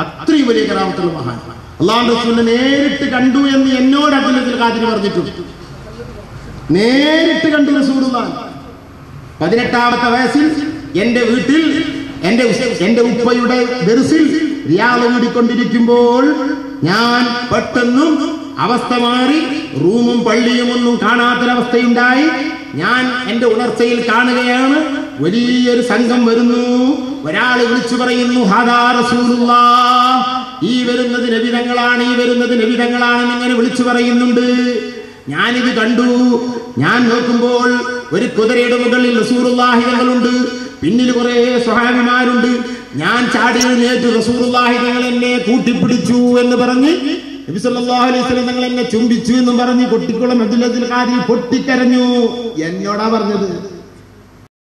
അത്രയും വലിയ കറാമത്തുള്ള മഹാൻ അള്ളാഹു റസൂലിനെ നേരിട്ട് കണ്ടു എന്ന് എന്നോട് അബ്ദുൽ ഖാദിർ പറഞ്ഞിട്ടുണ്ട് നേരിട്ട് കണ്ടു റസൂലുള്ളാൻ പതിനെട്ടാമത്തെ വയസ്സിൽ എന്റെ വീട്ടിൽ എന്റെ ഉസ- എന്റെ ഉപ്പയുടെ ദർസിൽ റിയാള് വീടിക്കൊണ്ടിരിക്കുമ്പോൾ ഞാൻ പെട്ടെന്നും അവസ്ഥ മാറി റൂമും പള്ളിയും ഒന്നും കാണാത്തൊരവസ്ഥയുണ്ടായി ഞാൻ എന്റെ ഉണർച്ചയിൽ കാണുകയാണ് വലിയൊരു സംഘം വരുന്നു ഒരാള് വിളിച്ചു പറയുന്നു ഹാദാ റസൂലുള്ളാ ഈ വരുന്നത് നബിതങ്ങളാണ് ഈ വരുന്നത് നബിതങ്ങളാണെന്ന് ഇങ്ങനെ വിളിച്ചു പറയുന്നുണ്ട് ഞാനിത് കണ്ടു ഞാൻ നോക്കുമ്പോൾ ഒരു കുതിരയുടെ മുകളിൽ റസൂറുല്ലാഹിതങ്ങളുണ്ട് പിന്നിൽ കുറെ സ്വഹാബിമാരുണ്ട് ഞാൻ ചാടി എഴുന്നേറ്റ് റസൂറുല്ലാഹിതങ്ങൾ എന്നെ കൂട്ടിപ്പിടിച്ചു എന്ന് പറഞ്ഞ് നബി സല്ലല്ലാഹു അലൈഹി വസല്ലം തങ്ങൾ എന്നെ ചുംബിച്ചു എന്നും പറഞ്ഞ് കൊട്ടിക്കുളം അബ്ദുൽ ഖാദിർ പൊട്ടിക്കരഞ്ഞു എന്നോടാ പറഞ്ഞത്